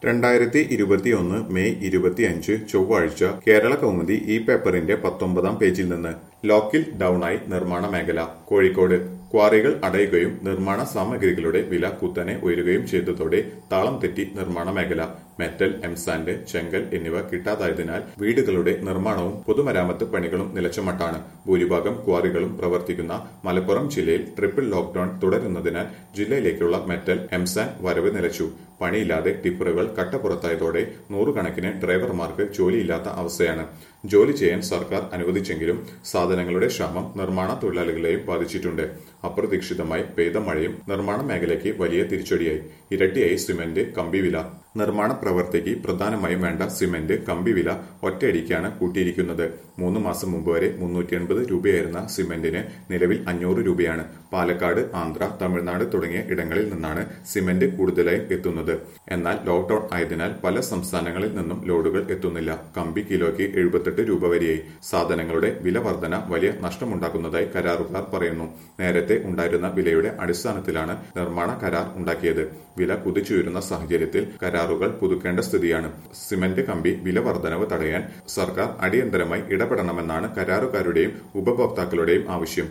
രണ്ടായിരത്തി ഇരുപത്തിയൊന്ന് മെയ് ഇരുപത്തിയഞ്ച് ചൊവ്വാഴ്ച കേരള കൗമുദി ഈ പേപ്പറിന്റെ പത്തൊമ്പതാം പേജിൽ നിന്ന് ലോക്കിൽ ഡൌണായി നിർമ്മാണ മേഖല കോഴിക്കോട് ക്വാറികൾ അടയുകയും നിർമ്മാണ സാമഗ്രികളുടെ വില കുത്തനെ ഉയരുകയും ചെയ്തതോടെ താളം തെറ്റി നിർമ്മാണ മേഖല മെറ്റൽ എംസാൻഡ് ചെങ്കൽ എന്നിവ കിട്ടാതായതിനാൽ വീടുകളുടെ നിർമ്മാണവും പൊതുമരാമത്ത് പണികളും നിലച്ചുമട്ടാണ് ഭൂരിഭാഗം ക്വാറികളും പ്രവർത്തിക്കുന്ന മലപ്പുറം ജില്ലയിൽ ട്രിപ്പിൾ ലോക്ഡൌൺ തുടരുന്നതിനാൽ ജില്ലയിലേക്കുള്ള മെറ്റൽ എംസാൻ വരവ് നിലച്ചു പണിയില്ലാതെ ടിപ്പറുകൾ കട്ടപ്പുറത്തായതോടെ നൂറുകണക്കിന് ഡ്രൈവർമാർക്ക് ജോലിയില്ലാത്ത അവസ്ഥയാണ് ജോലി ചെയ്യാൻ സർക്കാർ അനുവദിച്ചെങ്കിലും സാധനങ്ങളുടെ ക്ഷാമം നിർമ്മാണ തൊഴിലാളികളെയും ബാധിച്ചിട്ടുണ്ട് അപ്രതീക്ഷിതമായി പെയ്ത മഴയും നിർമ്മാണ മേഖലയ്ക്ക് വലിയ തിരിച്ചടിയായി ഇരട്ടിയായി സിമന്റ് കമ്പിവില നിർമ്മാണ പ്രവർത്തിക്ക് പ്രധാനമായും വേണ്ട സിമന്റ് കമ്പിവില ഒറ്റയടിക്കാണ് കൂട്ടിയിരിക്കുന്നത് മൂന്ന് മാസം മുമ്പ് വരെ മുന്നൂറ്റി എൺപത് രൂപയായിരുന്ന സിമന്റിന് നിലവിൽ അഞ്ഞൂറ് രൂപയാണ് പാലക്കാട് ആന്ധ്ര തമിഴ്നാട് തുടങ്ങിയ ഇടങ്ങളിൽ നിന്നാണ് സിമന്റ് കൂടുതലായും എത്തുന്നത് എന്നാൽ ലോക്ഡൌൺ ആയതിനാൽ പല സംസ്ഥാനങ്ങളിൽ നിന്നും ലോഡുകൾ എത്തുന്നില്ല കമ്പി കിലോയ്ക്ക് എഴുപത്തെട്ട് രൂപ വരെയായി സാധനങ്ങളുടെ വില വർധന വലിയ നഷ്ടമുണ്ടാക്കുന്നതായി കരാറുകാർ പറയുന്നു നേരത്തെ ഉണ്ടായിരുന്ന വിലയുടെ അടിസ്ഥാനത്തിലാണ് നിർമ്മാണ കരാർ ഉണ്ടാക്കിയത് വില കുതിച്ചുയരുന്ന സാഹചര്യത്തിൽ കരാറുകൾ പുതുക്കേണ്ട സ്ഥിതിയാണ് സിമന്റ് കമ്പി വില വർധനവ് തടയാൻ സർക്കാർ അടിയന്തരമായി ഇടപെടണമെന്നാണ് കരാറുകാരുടെയും ഉപഭോക്താക്കളുടെയും ആവശ്യം